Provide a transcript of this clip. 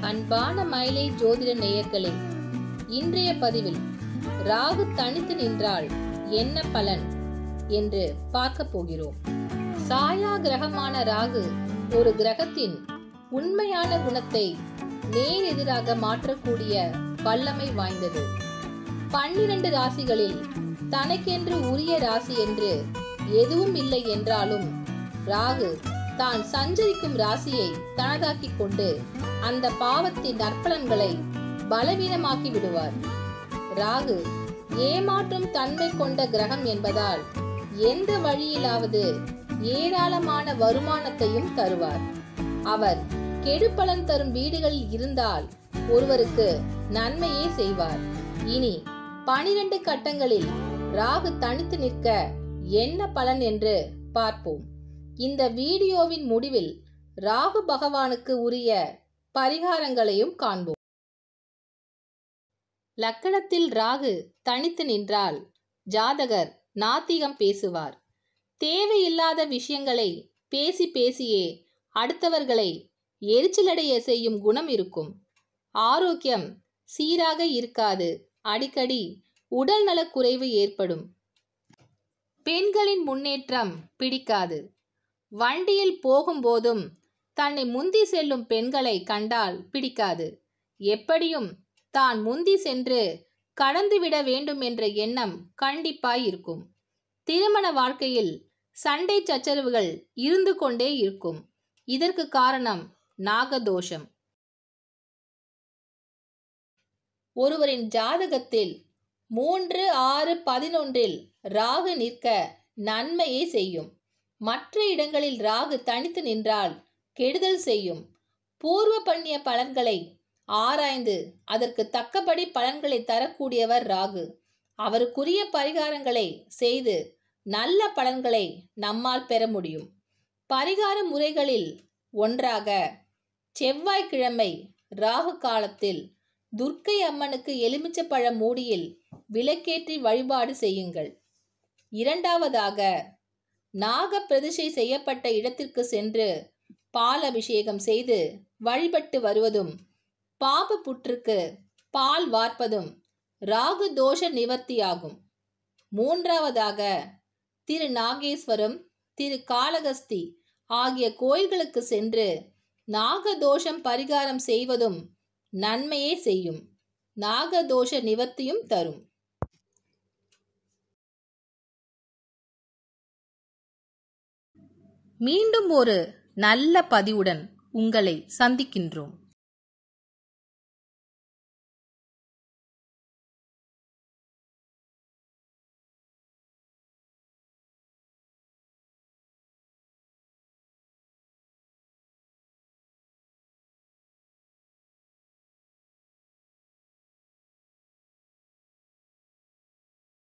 அன்பான மயிலை ஜோதிட நேயர்களே இன்றைய பதிவில் ராகு தனித்து நின்றால் என்ன பலன் என்று பார்க்க போகிறோம் சாயா கிரகமான ராகு ஒரு கிரகத்தின் உண்மையான குணத்தை நேர் எதிராக மாற்றக்கூடிய வல்லமை வாய்ந்தது பன்னிரண்டு ராசிகளில் தனக்கென்று உரிய ராசி என்று எதுவும் இல்லை என்றாலும் ராகு தான் சஞ்சரிக்கும் ராசியை தனதாக்கிக் கொண்டு அந்த பாவத்தின் நற்பலன்களை பலவீனமாக்கி விடுவார் ராகு ஏமாற்றும் தன்மை கொண்ட கிரகம் என்பதால் எந்த வழியிலாவது ஏராளமான வருமானத்தையும் தருவார் அவர் கெடுபலன் தரும் வீடுகளில் இருந்தால் ஒருவருக்கு நன்மையே செய்வார் இனி பனிரெண்டு கட்டங்களில் ராகு தனித்து நிற்க என்ன பலன் என்று பார்ப்போம் இந்த வீடியோவின் முடிவில் ராகு பகவானுக்கு உரிய பரிகாரங்களையும் காண்போம் லக்கணத்தில் ராகு தனித்து நின்றால் ஜாதகர் நாத்திகம் பேசுவார் தேவையில்லாத விஷயங்களை பேசி பேசியே அடுத்தவர்களை எரிச்சலடைய செய்யும் குணம் இருக்கும் ஆரோக்கியம் சீராக இருக்காது அடிக்கடி உடல் நலக்குறைவு ஏற்படும் பெண்களின் முன்னேற்றம் பிடிக்காது வண்டியில் போகும்போதும் தன்னை முந்தி செல்லும் பெண்களை கண்டால் பிடிக்காது எப்படியும் தான் முந்தி சென்று கடந்துவிட வேண்டும் என்ற எண்ணம் கண்டிப்பாய் இருக்கும் திருமண வாழ்க்கையில் சண்டை சச்சரவுகள் இருந்து கொண்டே இருக்கும் இதற்கு காரணம் நாகதோஷம் ஒருவரின் ஜாதகத்தில் மூன்று ஆறு பதினொன்றில் ராகு நிற்க நன்மையே செய்யும் மற்ற இடங்களில் ராகு தனித்து நின்றால் கெடுதல் செய்யும் பூர்வ பண்ணிய பலன்களை ஆராய்ந்து அதற்கு தக்கபடி பலன்களை தரக்கூடியவர் ராகு அவருக்குரிய பரிகாரங்களை செய்து நல்ல பலன்களை நம்மால் பெற முடியும் பரிகார முறைகளில் ஒன்றாக செவ்வாய்க்கிழமை ராகு காலத்தில் துர்க்கை அம்மனுக்கு எலுமிச்சப்பழ மூடியில் விளக்கேற்றி வழிபாடு செய்யுங்கள் இரண்டாவதாக நாக பிரதிஷ்டை செய்யப்பட்ட இடத்திற்கு சென்று பால் அபிஷேகம் செய்து வழிபட்டு வருவதும் பாப புற்றுக்கு பால் வார்ப்பதும் ராகு தோஷ நிவர்த்தியாகும் மூன்றாவதாக திரு நாகேஸ்வரம் திரு காளகஸ்தி ஆகிய கோயில்களுக்கு சென்று நாகதோஷம் பரிகாரம் செய்வதும் நன்மையே செய்யும் நாகதோஷ நிவர்த்தியும் தரும் மீண்டும் ஒரு நல்ல பதிவுடன் உங்களை சந்திக்கின்றோம்